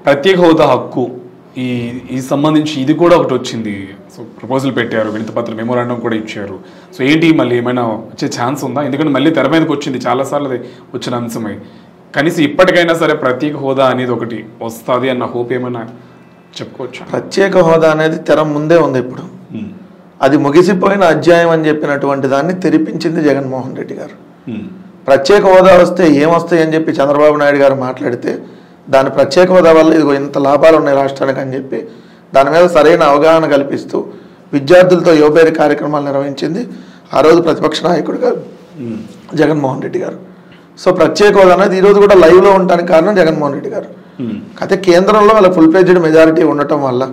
ప్రత్యేక హోదా హక్కు ఈ ఈ సంబంధించి ఇది కూడా ఒకటి వచ్చింది సో ప్రపోజల్ పెట్టారు వినతి పత్రం మెమోరాండం కూడా ఇచ్చారు సో ఏంటి మళ్ళీ ఏమైనా వచ్చే ఛాన్స్ ఉందా ఎందుకంటే మళ్ళీ తెర మీదకి వచ్చింది చాలాసార్లు అది వచ్చిన అంశమే కనీసం ఇప్పటికైనా సరే ప్రత్యేక హోదా అనేది ఒకటి వస్తుంది అన్న హోప్ ఏమైనా చెప్పుకోవచ్చా ప్రత్యేక హోదా అనేది తెర ముందే ఉంది ఇప్పుడు ఉమ్, అది ముగిసిపోయిన అధ్యాయం అని చెప్పినటువంటి దాన్ని తెరిపించింది జగన్మోహన్ రెడ్డి గారు ఉమ్, ప్రత్యేక హోదా వస్తే ఏమొస్తాయి అని చెప్పి చంద్రబాబు నాయుడు గారు మాట్లాడితే దాని ప్రత్యేక హోదా వల్ల ఇదిగో ఇంత లాభాలు ఉన్నాయి రాష్ట్రానికి అని చెప్పి దాని మీద సరైన అవగాహన కల్పిస్తూ విద్యార్థులతో యువపేరి కార్యక్రమాలు నిర్వహించింది ఆ రోజు ప్రతిపక్ష నాయకుడిగా ఉమ్, జగన్మోహన్ రెడ్డి గారు సో ప్రత్యేక హోదా అనేది ఈరోజు కూడా లైవ్లో ఉండడానికి కారణం జగన్మోహన్ రెడ్డి గారు ఉమ్, అయితే కేంద్రంలో వాళ్ళ ఫుల్ పేజ్డ్ మెజారిటీ ఉండటం వల్ల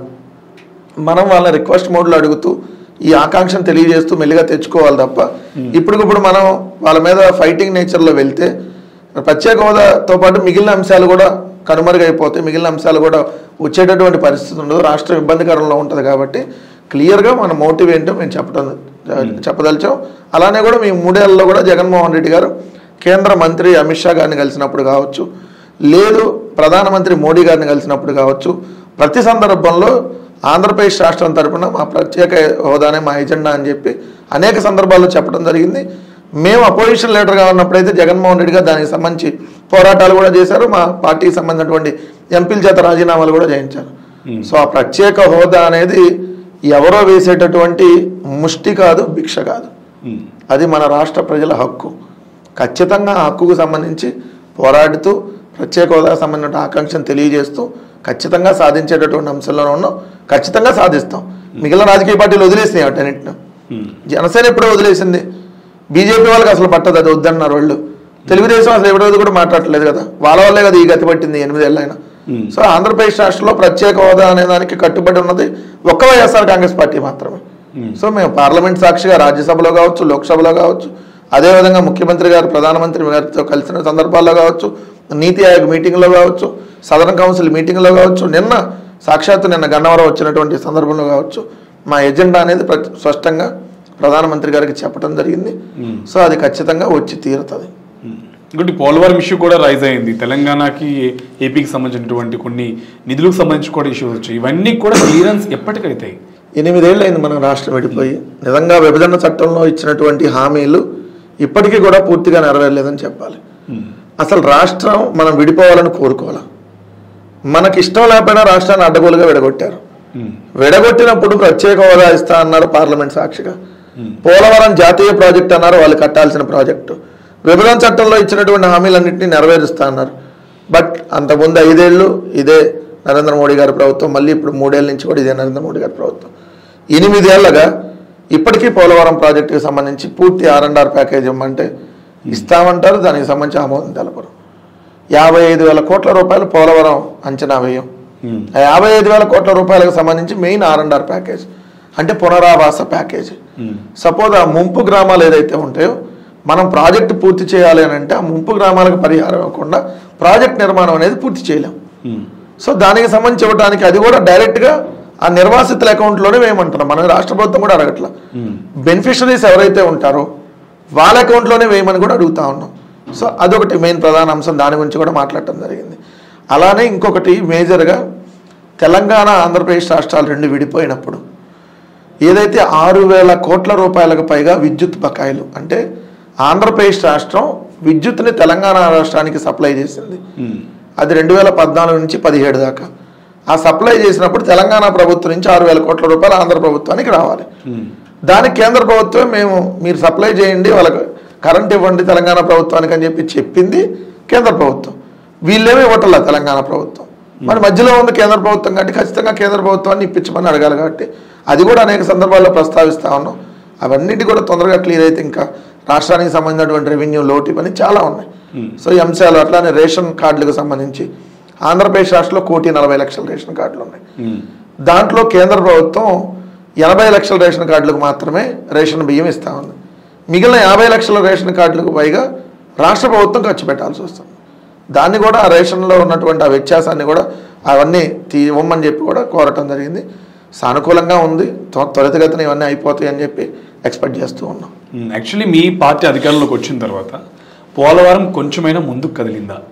మనం వాళ్ళ రిక్వెస్ట్ మోడ్లో అడుగుతూ ఈ ఆకాంక్షను తెలియజేస్తూ మెల్లిగా తెచ్చుకోవాలి తప్ప ఇప్పటికిప్పుడు మనం వాళ్ళ మీద ఫైటింగ్ నేచర్లో వెళ్తే ప్రత్యేక హోదాతో పాటు మిగిలిన అంశాలు కూడా కనుమరుగైపోతాయి మిగిలిన అంశాలు కూడా వచ్చేటటువంటి పరిస్థితి ఉండదు రాష్ట్రం ఇబ్బందికరంలో ఉంటుంది కాబట్టి క్లియర్గా మన మోటివ్ ఏంటో మేము చెప్పడం చెప్పదలిచాం అలానే కూడా మీ మూడేళ్లలో కూడా జగన్మోహన్ రెడ్డి గారు కేంద్ర మంత్రి అమిత్ షా గారిని కలిసినప్పుడు కావచ్చు లేదు ప్రధానమంత్రి మోడీ గారిని కలిసినప్పుడు కావచ్చు ప్రతి సందర్భంలో ఆంధ్రప్రదేశ్ రాష్ట్రం తరపున మా ప్రత్యేక హోదానే మా ఎజెండా అని చెప్పి అనేక సందర్భాల్లో చెప్పడం జరిగింది మేము అపోజిషన్ లీడర్గా ఉన్నప్పుడైతే జగన్మోహన్ రెడ్డి గారు దానికి సంబంధించి పోరాటాలు కూడా చేశారు మా పార్టీకి సంబంధించినటువంటి ఎంపీల చేత రాజీనామాలు కూడా చేయించారు సో ఆ ప్రత్యేక హోదా అనేది ఎవరో వేసేటటువంటి ముష్టి కాదు భిక్ష కాదు ఉమ్, అది మన రాష్ట్ర ప్రజల హక్కు ఖచ్చితంగా ఆ హక్కుకు సంబంధించి పోరాడుతూ ప్రత్యేక హోదాకు సంబంధించిన ఆకాంక్షను తెలియజేస్తూ ఖచ్చితంగా సాధించేటటువంటి అంశంలోనే ఉన్నాం ఖచ్చితంగా సాధిస్తాం మిగిలిన రాజకీయ పార్టీలు వదిలేసినాయి వాటన్నింటిని ఉమ్, జనసేన ఎప్పుడో వదిలేసింది బీజేపీ వాళ్ళకి అసలు పట్టదు అది వద్దన్నారు వాళ్ళు తెలుగుదేశం అసలు ఎవరి రోజు కూడా మాట్లాడట్లేదు కదా వాళ్ళ వల్లే కదా ఈ గతి పట్టింది ఎనిమిదేళ్ళైనా ఉమ్, సో ఆంధ్రప్రదేశ్ రాష్ట్రంలో ప్రత్యేక హోదా అనే దానికి కట్టుబడి ఉన్నది ఒక్క వైఎస్ఆర్ కాంగ్రెస్ పార్టీ మాత్రమే ఉమ్, సో మేము పార్లమెంట్ సాక్షిగా రాజ్యసభలో కావచ్చు లోక్సభలో కావచ్చు అదేవిధంగా ముఖ్యమంత్రి గారు ప్రధానమంత్రి గారితో కలిసిన సందర్భాల్లో కావచ్చు నీతి ఆయోగ్ మీటింగ్లో కావచ్చు సదరన్ కౌన్సిల్ మీటింగ్లో కావచ్చు నిన్న సాక్షాత్తు నిన్న గన్నవరం వచ్చినటువంటి సందర్భంలో కావచ్చు మా ఎజెండా అనేది ప్రతి- స్పష్టంగా ప్రధానమంత్రి గారికి చెప్పడం జరిగింది ఉమ్. సో అది ఖచ్చితంగా వచ్చి తీరుతుంది ఇంకోటి పోలవరం ఇష్యూ కూడా రైజ్ అయింది తెలంగాణకి ఏపీకి సంబంధించినటువంటి కొన్ని నిధులకు సంబంధించి కూడా ఇష్యూస్ వచ్చాయి ఇవన్నీ కూడా క్లియరెన్స్ ఎప్పటికైతాయి ఎనిమిదేళ్ళు అయింది మన రాష్ట్రం విడిపోయి నిజంగా విభజన చట్టంలో ఇచ్చినటువంటి హామీలు ఇప్పటికీ కూడా పూర్తిగా నెరవేరలేదని చెప్పాలి అసలు రాష్ట్రం మనం విడిపోవాలని కోరుకోవాలి మనకి ఇష్టం లేకపోయినా రాష్ట్రాన్ని అడ్డగోలుగా విడగొట్టారు విడగొట్టినప్పుడు ప్రత్యేక హోదా ఇస్తా అన్నారు పార్లమెంట్ సాక్షిగా పోలవరం జాతీయ ప్రాజెక్ట్ అన్నారు వాళ్ళు కట్టాల్సిన ప్రాజెక్టు విభజన చట్టంలో ఇచ్చినటువంటి హామీలన్నింటినీ నెరవేరుస్తా అన్నారు బట్ అంతకుముందు ఐదేళ్లు ఇదే నరేంద్ర మోడీ గారి ప్రభుత్వం మళ్ళీ ఇప్పుడు మూడేళ్ల నుంచి కూడా ఇదే నరేంద్ర మోడీ గారి ప్రభుత్వం ఎనిమిదేళ్లగా ఇప్పటికీ పోలవరం ప్రాజెక్టుకి సంబంధించి పూర్తి ఆర్ అండ్ ఆర్ ప్యాకేజ్ ఇవ్వమంటే ఇస్తామంటారు దానికి సంబంధించి ఆమోదం తెలపరు యాభై ఐదు వేల కోట్ల రూపాయలు పోలవరం అంచనా వ్యయం ఆ యాభై ఐదు వేల కోట్ల రూపాయలకు సంబంధించి main are and R package అంటే పునరావాస ప్యాకేజ్ సపోజ్ ఆ ముంపు గ్రామాలు ఏదైతే ఉంటాయో మనం ప్రాజెక్ట్ పూర్తి చేయాలి అని అంటే ఆ ముంపు గ్రామాలకు పరిహారం ఇవ్వకుండా ప్రాజెక్ట్ నిర్మాణం అనేది పూర్తి చేయలేం సో దానికి సంబంధించి ఇవ్వడానికి అది కూడా డైరెక్ట్గా ఆ నిర్వాసితుల అకౌంట్లోనే వేయమంటున్నాం మనం రాష్ట్ర ప్రభుత్వం కూడా అడగట్లా బెనిఫిషరీస్ ఎవరైతే ఉంటారో వాళ్ళ అకౌంట్లోనే వేయమని కూడా అడుగుతా ఉన్నాం సో అదొకటి మెయిన్ ప్రధాన అంశం దాని గురించి కూడా మాట్లాడటం జరిగింది అలానే ఇంకొకటి మేజర్గా తెలంగాణ ఆంధ్రప్రదేశ్ రాష్ట్రాలు రెండు విడిపోయినప్పుడు ఏదైతే ఆరు వేల కోట్ల రూపాయలకు పైగా విద్యుత్ బకాయిలు అంటే ఆంధ్రప్రదేశ్ రాష్ట్రం విద్యుత్ని తెలంగాణ రాష్ట్రానికి సప్లై చేసింది అది రెండు వేల పద్నాలుగు నుంచి పదిహేడు దాకా ఆ సప్లై చేసినప్పుడు తెలంగాణ ప్రభుత్వం నుంచి ఆరు వేల కోట్ల రూపాయలు ఆంధ్ర ప్రభుత్వానికి రావాలి దానికి కేంద్ర ప్రభుత్వం మేము మీరు సప్లై చేయండి వాళ్ళకి కరెంట్ ఇవ్వండి తెలంగాణ ప్రభుత్వానికి అని చెప్పి చెప్పింది కేంద్ర ప్రభుత్వం వీళ్ళేమీ ఇవ్వటల్లా తెలంగాణ ప్రభుత్వం మరి మధ్యలో ఉంది కేంద్ర ప్రభుత్వం కాబట్టి ఖచ్చితంగా కేంద్ర ప్రభుత్వాన్ని ఇప్పించమని అడగాలి కాబట్టి అది కూడా అనేక సందర్భాల్లో ప్రస్తావిస్తా ఉన్నాం అవన్నిటి కూడా తొందరగా క్లియర్ అయితే ఇంకా రాష్ట్రానికి సంబంధించినటువంటి రెవెన్యూ లోటు ఇవన్నీ చాలా ఉన్నాయి సో ఈ అంశాలు అట్లానే రేషన్ కార్డులకు సంబంధించి ఆంధ్రప్రదేశ్ రాష్ట్రంలో కోటి నలభై లక్షల రేషన్ కార్డులు ఉన్నాయి దాంట్లో కేంద్ర ప్రభుత్వం ఎనభై లక్షల రేషన్ కార్డులకు మాత్రమే రేషన్ బియ్యం ఇస్తా ఉంది మిగిలిన యాభై లక్షల రేషన్ కార్డులకు పైగా రాష్ట్ర ప్రభుత్వం ఖర్చు పెట్టాల్సి వస్తుంది దాన్ని కూడా ఆ రేషన్లో ఉన్నటువంటి ఆ వ్యత్యాసాన్ని కూడా అవన్నీ తీ ఇవ్వమని చెప్పి కూడా కోరటం జరిగింది సానుకూలంగా ఉంది త్వ- త్వరితగతిన ఇవన్నీ అయిపోతాయి అని చెప్పి ఎక్స్పెక్ట్ చేస్తూ ఉన్నాం యాక్చువల్లీ మీ పార్టీ అధికారంలోకి వచ్చిన తర్వాత పోలవరం కొంచెమైనా ముందుకు కదిలిందా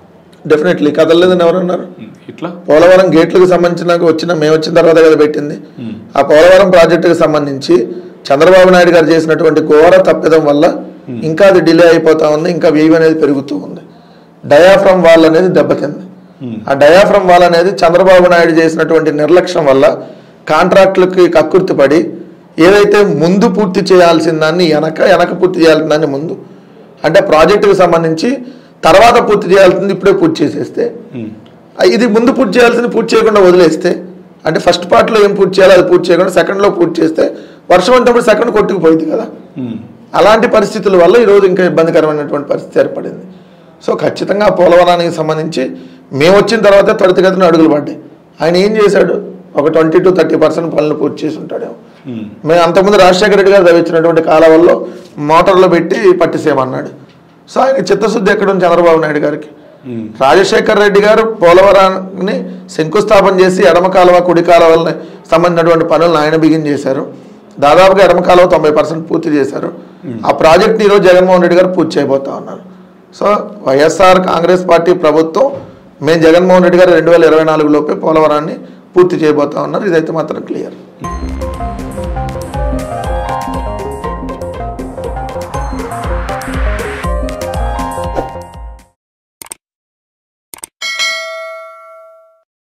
డెఫినెట్లీ కదలలేదని ఎవరన్నారు ఉమ్, ఇట్లా పోలవరం గేట్లకు సంబంధించిన వచ్చిన మేము వచ్చిన తర్వాత కదా పెట్టింది ఆ పోలవరం ప్రాజెక్టుకు సంబంధించి చంద్రబాబు నాయుడు గారు చేసినటువంటి ఘోర తప్పిదం వల్ల ఇంకా అది డిలే అయిపోతా ఉంది ఇంకా వ్యయం అనేది పెరుగుతూ ఉంది డయాఫ్రమ్ వాల్ అనేది దెబ్బతింది ఆ డయాఫ్రమ్ వాల్ అనేది చంద్రబాబు నాయుడు చేసినటువంటి నిర్లక్ష్యం వల్ల కాంట్రాక్టులకి కక్కుర్తి పడి ఏదైతే ముందు పూర్తి చేయాల్సిన దాన్ని వెనక వెనక పూర్తి చేయాల్సిన దాన్ని ముందు అంటే ప్రాజెక్టుకు సంబంధించి తర్వాత పూర్తి చేయాల్సింది ఇప్పుడే పూర్తి చేసేస్తే ఉమ్, ఆ, ఇది ముందు పూర్తి చేయాల్సింది పూర్తి చేయకుండా వదిలేస్తే అంటే ఫస్ట్ పార్ట్లో ఏం పూర్తి చేయాలో అది పూర్తి చేయకుండా సెకండ్లో పూర్తి చేస్తే వర్షం అంటప్పుడు సెకండ్ కొట్టుకుపోయింది కదా ఉమ్, అలాంటి పరిస్థితుల వల్ల ఈరోజు ఇంకా ఇబ్బందికరమైనటువంటి పరిస్థితి ఏర్పడింది సో ఖచ్చితంగా పోలవరానికి సంబంధించి మేము వచ్చిన తర్వాత త్వరితగతిన అడుగులు పడ్డాయి ఆయన ఏం చేశాడు ఒక ట్వంటీ టు థర్టీ పర్సెంట్ పనులు పూర్తి చేసి ఉంటాడేమో ఉమ్, మేము అంతకుముందు రాజశేఖర రెడ్డి గారు తవ్వించినటువంటి కాలువల్లో మోటార్లు పెట్టి పట్టిసేయమన్నాడు సో ఆయన చిత్తశుద్ధి ఎక్కడ ఉంది చంద్రబాబు నాయుడు గారికి ఉమ్, రాజశేఖర్ రెడ్డి గారు పోలవరాన్ని శంకుస్థాపన చేసి ఎడమ కాలువ కుడి కాలువలని సంబంధించినటువంటి పనులను ఆయన బిగిన్ చేశారు దాదాపుగా ఎడమ కాలువ తొంభై పర్సెంట్ పూర్తి చేశారు ఆ ప్రాజెక్ట్ని ఈరోజు జగన్మోహన్ రెడ్డి గారు పూర్తి చేయబోతా ఉన్నారు సో వైఎస్ఆర్ కాంగ్రెస్ పార్టీ ప్రభుత్వం మేము జగన్మోహన్ రెడ్డి గారు రెండు వేల ఇరవై నాలుగు లోపే పోలవరాన్ని పూర్తి చేయబోతా ఉన్నారు ఇదైతే మాత్రం క్లియర్